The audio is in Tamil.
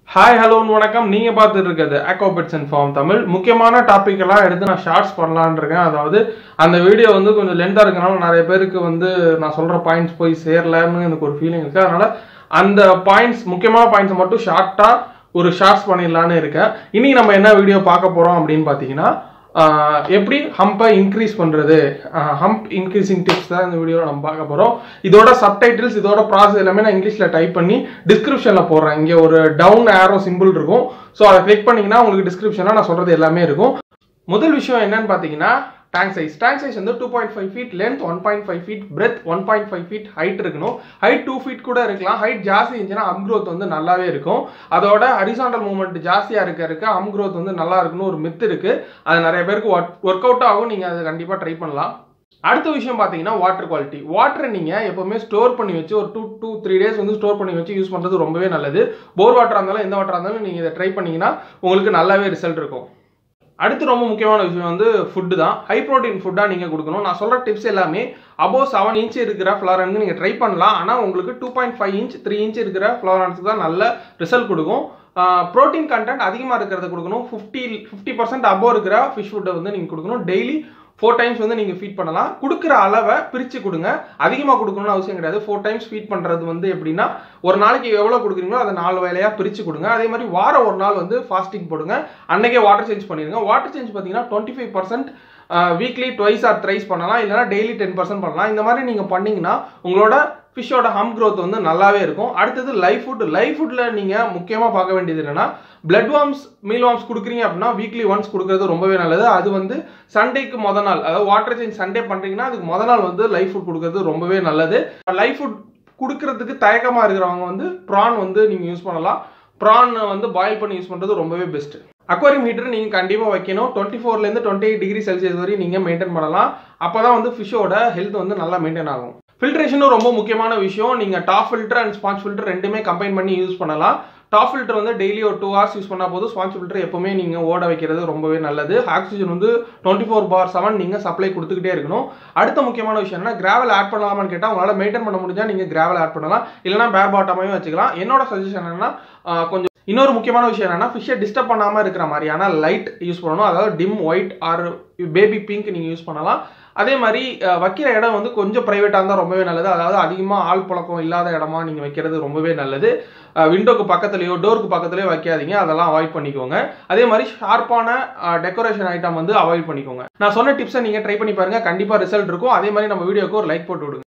ஹாய் ஹலோன்னு வணக்கம் நீங்க பார்த்துட்டு இருக்கிறது ஆக்கோபெட்ஸ் அண்ட் ஃபார்ம் தமிழ் முக்கியமான டாபிக் எல்லாம் எடுத்து நான் ஷார்ட்ஸ் பண்ணலான்னு இருக்கேன் அதாவது அந்த வீடியோ வந்து கொஞ்சம் லென்த்தாக இருக்கனால நிறைய பேருக்கு வந்து நான் சொல்ற பாயிண்ட்ஸ் போய் சேரலன்னு எனக்கு ஒரு ஃபீலிங் இருக்கு அதனால அந்த பாயிண்ட்ஸ் முக்கியமான பாயிண்ட்ஸ் மட்டும் ஷார்ட்டா ஒரு ஷார்ட்ஸ் பண்ணிடலான்னு இருக்கேன் இன்னைக்கு நம்ம என்ன வீடியோ பார்க்க போறோம் அப்படின்னு பார்த்தீங்கன்னா ஆஹ் எப்படி ஹம்பை இன்க்ரீஸ் பண்ணுறது ஹம்ப் இன்க்ரீசிங் டிப்ஸ் தான் இந்த வீடியோவில் நம்ம பார்க்க போகிறோம் இதோட சப்டைட்டில்ஸ் இதோட ப்ராசஸ் எல்லாமே நான் இங்கிலீஷில் டைப் பண்ணி டிஸ்கிரிப்ஷனில் போடுறேன் இங்கே ஒரு டவுன் ஆரோ சிம்பிள் இருக்கும் ஸோ அதை கிளிக் பண்ணிங்கன்னா உங்களுக்கு டிஸ்கிரிப்ஷனில் நான் சொல்கிறது எல்லாமே இருக்கும் முதல் விஷயம் என்னன்னு பார்த்தீங்கன்னா டேங்க் சைஸ் டேங்க் சைஸ் வந்து two point five feet length one point five feet breadth one point five feet height இருக்கணும் ஹைட் டூ ஃபீட் கூட இருக்கலாம் ஹைட் ஜாஸ்தி இருந்துச்சுன்னா அம் growth வந்து நல்லாவே இருக்கும் அதோட ஹரிசாண்டல் மூவ்மெண்ட் ஜாஸ்தியாக இருக்க இருக்க அம் growth வந்து நல்லா இருக்குன்னு ஒரு மித் இருக்கு அது நிறைய பேருக்கு ஒர்க் அவுட் ஆகும் நீங்கள் அதை கண்டிப்பாக ட்ரை பண்ணலாம் அடுத்த விஷயம் பார்த்தீங்கன்னா வாட்டர் குவாலிட்டி வாட்டர் நீங்கள் எப்போவுமே ஸ்டோர் பண்ணி வச்சு ஒரு டூ டூ த்ரீ டேஸ் வந்து ஸ்டோர் பண்ணி வச்சு யூஸ் பண்ணுறது ரொம்பவே நல்லது போர் வாட்டராக இருந்தாலும் எந்த வாட்டராக இருந்தாலும் நீங்கள் இதை ட்ரை பண்ணீங்கன்னா உங்களுக்கு நல்லாவே ரிசல்ட் இருக்கும் அடுத்து ரொம்ப முக்கியமான விஷயம் வந்து ஃபுட்டு தான் ஹை ப்ரோட்டீன் ஃபுட்டாக நீங்கள் கொடுக்கணும் நான் சொல்கிற டிப்ஸ் எல்லாமே அபோவ் செவன் இன்ச் இருக்கிற ஃப்ளவரன்ஸ் நீங்கள் ட்ரை பண்ணலாம் ஆனால் உங்களுக்கு two point five inch three inch இருக்கிற ஃப்ளவரன்ஸ் தான் நல்ல ரிசல்ட் கொடுக்கும் ப்ரோட்டீன் கண்டென்ட் அதிகமாக இருக்கிறத கொடுக்கணும் ஃபிஃப்டி ஃபிஃப்டி பர்சன்ட் அபோவ் இருக்கிற ஃபிஷ் ஃபுட்டை வந்து நீங்கள் கொடுக்கணும் டெய்லி ஃபோர் டைம்ஸ் வந்து நீங்கள் ஃபீட் பண்ணலாம் கொடுக்குற அளவை பிரித்து கொடுங்க அதிகமாக கொடுக்கணும்னு அவசியம் கிடையாது ஃபோர் டைம்ஸ் ஃபீட் பண்ணுறது வந்து எப்படின்னா ஒரு நாளைக்கு எவ்வளோ கொடுக்குறீங்களோ அதை நாலு வேலையாக பிரித்து கொடுங்க அதே மாதிரி வாரம் ஒரு நாள் வந்து ஃபாஸ்டிங் போடுங்க அன்னைக்கே வாட்டர் சேஞ்ச் பண்ணிடுங்க வாட்டர் சேஞ்ச் பார்த்தீங்கன்னா twenty five percent weekly twice or thrice பண்ணலாம் இல்லைனா டெய்லி டென் பர்சன்ட் பண்ணலாம் இந்த மாதிரி நீங்கள் பண்ணீங்கன்னா உங்களோட ஃபிஷ்ஷோட ஹம் growth வந்து நல்லாவே இருக்கும் அடுத்தது லைஃப் ஃபுட் லைஃப் ஃபுட்டில் நீங்கள் முக்கியமாக பார்க்க வேண்டியது என்னன்னா பிளட் வார்ம்ஸ் மீல் வார்ம்ஸ் கொடுக்குறீங்க அப்படின்னா வீக்லி ஒன்ஸ் கொடுக்குறது ரொம்பவே நல்லது அது வந்து சண்டேக்கு முத நாள் அதாவது வாட்டர் சேஞ்ச் சண்டே பண்ணுறீங்கன்னா அதுக்கு முத நாள் வந்து லைஃப் ஃபுட் கொடுக்குறது ரொம்பவே நல்லது லைஃப் ஃபுட் கொடுக்கறதுக்கு தயக்கமாக இருக்கிறவங்க வந்து ப்ரான் வந்து நீங்கள் யூஸ் பண்ணலாம் ப்ரான் வந்து பாயில் பண்ணி யூஸ் பண்ணுறது ரொம்பவே பெஸ்ட் அக்வாரியம் ஹீட்டர் நீங்கள் கண்டிப்பாக வைக்கணும் டுவெண்ட்டி ஃபோர்லேருந்து டுவெண்ட்டி எயிட் டிகிரி செல்சியஸ் வரையும் நீங்கள் மெயின்டைன் பண்ணலாம் அப்போ தான் வந்து ஃபிஷ்ஷோட ஹெல்த் வந்து நல்லா மெயின்டைன் ஆகும் ஃபில்ட்ரேஷனும் ரொம்ப முக்கியமான விஷயம் நீங்கள் top filter and sponge filter ரெண்டுமே கம்பைன் பண்ணி யூஸ் பண்ணலாம் டாப் ஃபில்டர் வந்து டெய்லி ஒரு டூ ஹவர்ஸ் யூஸ் பண்ணால் போதும் ஸ்பாஞ்ச் ஃபில்டர் எப்பவுமே நீங்கள் ஓட வைக்கிறது ரொம்பவே நல்லது ஆக்சிஜன் வந்து டுவெண்ட்டி ஃபோர் பார் செவன் நீங்கள் சப்ளை கொடுத்துக்கிட்டே இருக்கணும் அடுத்த முக்கியமான விஷயம் என்ன கிராவல் ஆட் பண்ணலாமான்னு கேட்டால் உங்களால் மெயின்டைன் பண்ண முடிஞ்சால் நீங்கள் கிராவல் ஆட் பண்ணலாம் இல்லைனா பேர் பாட்டமாகவும் வச்சுக்கலாம் என்னோட சஜஷன் என்னன்னா ஆஹ் கொஞ்சம் இன்னொரு முக்கியமான விஷயம் என்னன்னா ஃபிஷ்ஷை டிஸ்டர்ப் பண்ணாமல் இருக்கிற மாதிரியான லைட் யூஸ் பண்ணணும் அதாவது dim white or baby pink நீங்கள் யூஸ் பண்ணலாம் அதே மாதிரி அஹ், வைக்கிற இடம் வந்து கொஞ்சம் ப்ரைவேட்டாக இருந்தால் ரொம்பவே நல்லது அதாவது அதிகமாக ஆள் பழக்கம் இல்லாத இடமா நீங்கள் வைக்கிறது ரொம்பவே நல்லது விண்டோக்கு பக்கத்துலையோ டோருக்கு பக்கத்துலையோ வைக்காதீங்க அதெல்லாம் அவாய்ட் பண்ணிக்கோங்க அதே மாதிரி ஷார்ப்பான டெக்கரேஷன் ஐட்டம் வந்து அவாய்ட் பண்ணிக்கோங்க நான் சொன்ன டிப்ஸை நீங்கள் ட்ரை பண்ணி பாருங்க கண்டிப்பாக ரிசல்ட் இருக்கும் அதே மாதிரி நம்ம வீடியோக்கு ஒரு லைக் போட்டு விடுங்க